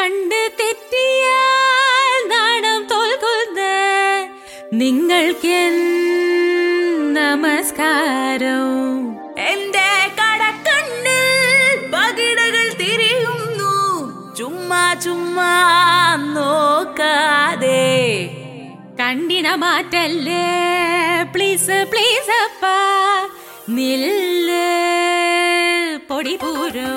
കണ്ട് തെറ്റിയാൽ നാണം തോൽക്കുന്ന നിങ്ങൾക്ക് നമസ്കാരം എന്റെ കടക്കണ്ണിൽ പകിടകൾ തിരിയുന്നു ചുമ്മാ ചുമ്മാ നോക്കാതെ കണ്ടിന മാറ്റല്ലേ പ്ലീസ് പ്ലീസ് അപ്പ നില്ല് പൊടി പൂരോ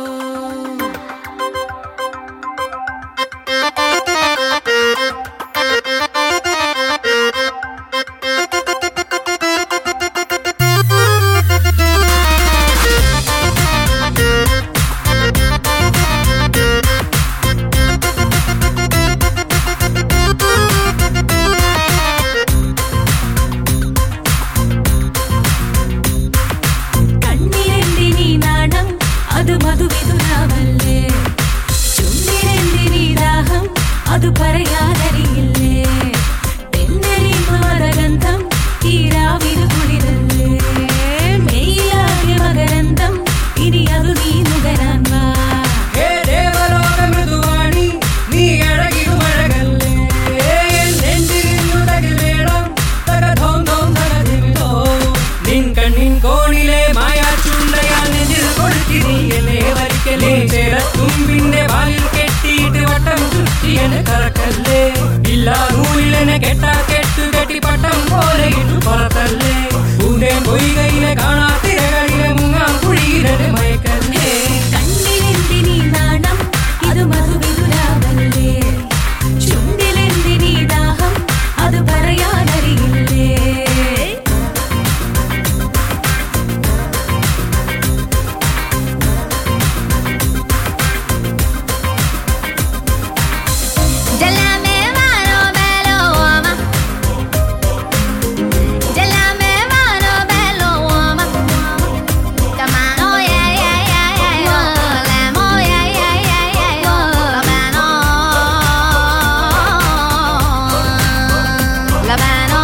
കണ്ണിലെന്തിനീ നാണം അത് മധുവിതുരാവല്ലേ ചുണ്ടിലെന്തിനീ ദാഹം അത് പറയാനറിയില്ലേ തെന്നലി മതഗന്ധം ഈ രാവിലെ കുളിരല്ലേ മെയ്യിലാകെ മകരന്തം ഇനി അത് നീ നുകരാൻ വാ ഹേ ദേവലോക മൃദുവാണി നീ അഴകിടുമഴകല്ലേ എൻ നെഞ്ചിലിന്നു തകിൽ വേണം തകധോം ധോം തകതിമിതോ നിൻ കണ്ണിൻ കോണിലെ മായാ ചുണ്ടയാൽ നെഞ്ചിൽ കൊളുത്തി നീയല്ലേ വരിക്കലേ ചേരത്തുമ്പിന്റെ വാലിൽ കെട്ടിയിട്ട് വട്ടം ചുറ്റിയനെ കറക്കല്ലേ ഇല്ല നൂലിലെന്നെ കെട്ടാ കെട്ടു കെട്ടി പട്ടം പോലെ ഇട്ടു പുറത്തല്ലേ പൂന്തേൻ പൊയ്കയിലെ കാണാത്തിരകളിലെ മുങ്ങാൻ കുഴിയിലെ മയക്കല്ലേ കണ്ണിലെന്തിനീ നാണം ഇത് മധുവിതുരാവല്ലേ ചുണ്ടിലെന്തിനീ ദാഹം അത് പറയാനറിയില്ലേ Jálame mano, bello woman. Jálame mano, bello woman. Come on, oh yeah, yeah, yeah, yeah, oh, lamb, oh yeah, yeah, yeah, yeah, oh, la mano, la mano.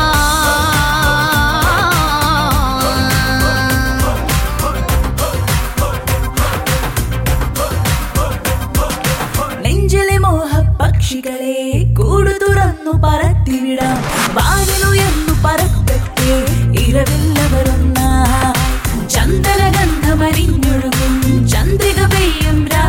നെഞ്ചിലെ മോഹ പക്ഷികളെ കൂടു തുറന്നു പറത്തിവിടാം വാനിലുയർന്നു പറക്കട്ടെ ഇരവില്ലവരൊന്ന ചന്ദനഗന്ധമരിഞ്ഞൊഴുകും ചന്ദ്രിക പെയ്യും രാ